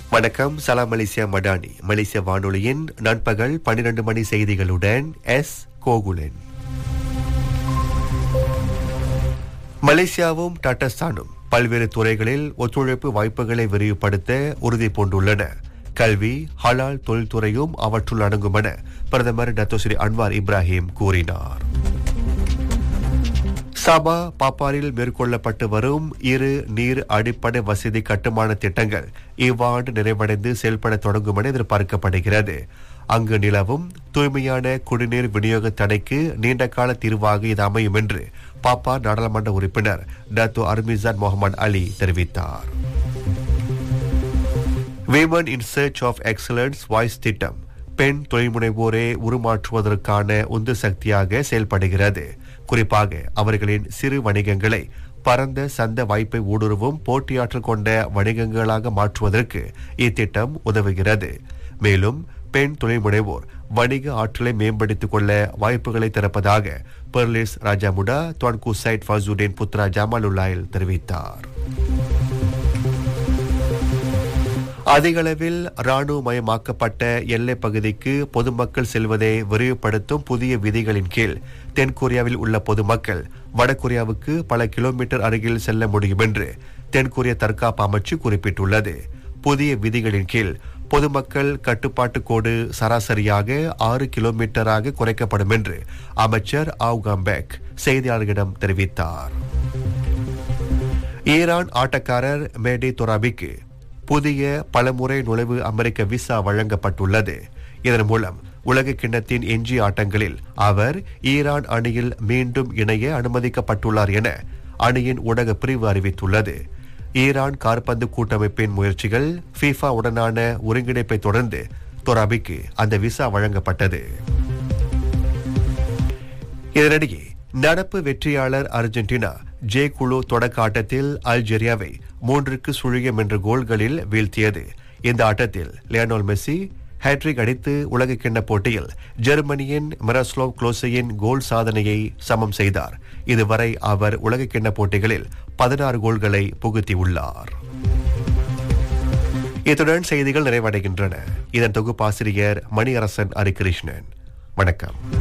வணக்கம் சலாம் மலேசியா மடானி மலேசிய வானொலியின் நண்பகல் 12 மணி செய்திகளுடன் எஸ் கோகுலன் மலேசியாவும் டாட்டஸ்தானும் பல்வேறு துறைகளில் ஒத்துழைப்பு வாய்ப்புகளை விரிவுபடுத்த உறுதி பூண்டுள்ளன கல்வி ஹலால் தொழில்துறையும் அவற்றுள் அடங்கும் என பிரதமர் டத்தோஸ்ரீ அன்வார் இப்ராஹிம் கூறினார் சபா பாப்பாரில் மேற்கொள்ளப்பட்டு வரும் இரு நீர் அடிப்படை வசதி கட்டுமான திட்டங்கள் இவ்வாண்டு நிறைவடைந்து செயல்பட தொடங்கும் என எதிர்பார்க்கப்படுகிறது அங்கு நிலவும் தூய்மையான குடிநீர் விநியோக தடைக்கு நீண்டகால தீர்வாக இது அமையும் என்று பாப்பா நாடாளுமன்ற உறுப்பினர் டத்தோ அர்மிசான் முகமது அலி தெரிவித்தார் women in search of excellence voice திட்டம் பெண் தொழில்முனைவோரை உருமாற்றுவதற்கான உந்து சக்தியாக செயல்படுகிறது குறிப்பாக அவர்களின் சிறு வணிகங்களை பரந்த சந்த வாய்ப்பை ஊடுருவும் போட்டியாற்றல் கொண்ட வணிகங்களாக மாற்றுவதற்கு இத்திட்டம் உதவுகிறது மேலும் பெண் தொழில்முனைவோர் வணிக ஆற்றலை மேம்படுத்திக் கொள்ள வாய்ப்புகளை திறப்பதாக Perlis Raja Muda Tuanku Syed Faizuddin Putra Jamalullail தெரிவித்தார் அதிகளவில் ராணுவமயமாக்கப்பட்ட எல்லைப் பகுதிக்கு பொதுமக்கள் செல்வதை விரிவுபடுத்தும் புதிய விதிகளின் கீழ் தென்கொரியாவில் உள்ள பொதுமக்கள் வடகொரியாவுக்கு பல கிலோமீட்டர் அருகில் செல்ல முடியும் என்று தென்கொரிய தற்காப்பு அமைச்சு குறிப்பிட்டுள்ளது புதிய விதிகளின் கீழ் பொதுமக்கள் கட்டுப்பாட்டு கோடு சராசரியாக ஆறு கிலோமீட்டராக குறைக்கப்படும் என்று அமைச்சர் ஆவ் கம்பேக் செய்தியாளர்களிடம் தெரிவித்தார் ஈரான் ஆட்டக்காரர் மேடி தொராபிக்கு புதிய பலமுறை நுழைவு அமெரிக்க விசா வழங்கப்பட்டுள்ளது இதன் மூலம் உலக கிண்ணத்தின் எஞ்சிய ஆட்டங்களில் அவர் ஈரான் அணியில் மீண்டும் இணைய அனுமதிக்கப்பட்டுள்ளார் என அணியின் ஊடக பிரிவு அறிவித்துள்ளது ஈரான் கார்பந்து கூட்டமைப்பின் முயற்சிகள் ஃபீஃபா உடனான ஒருங்கிணைப்பை தொடர்ந்து தொராபிக்கு அந்த விசா வழங்கப்பட்டது இதனிடையே நடப்பு வெற்றியாளர் அர்ஜென்டினா ஜே குழு தொடக்க ஆட்டத்தில் அல்ஜீரியாவை மூன்றுக்கு சுழியம் என்ற கோல்களில் வீழ்த்தியது இந்த ஆட்டத்தில் லியோனல் மெஸ்ஸி ஹேட்ரிக் அடித்து உலக கிண்ண போட்டியில் ஜெர்மனியின் மிரஸ்லோவ் குளோசையின் கோல் சாதனையை சமம் செய்தார் இதுவரை அவர் உலக கிண்ண போட்டிகளில் பதினாறு கோல்களை புகுத்தியுள்ளார் இத்துடன் செய்திகள் நிறைவடைகின்றன இதன் தொகுப்பாசிரியர் மணியரசன் ஹரிகிருஷ்ணன் வணக்கம்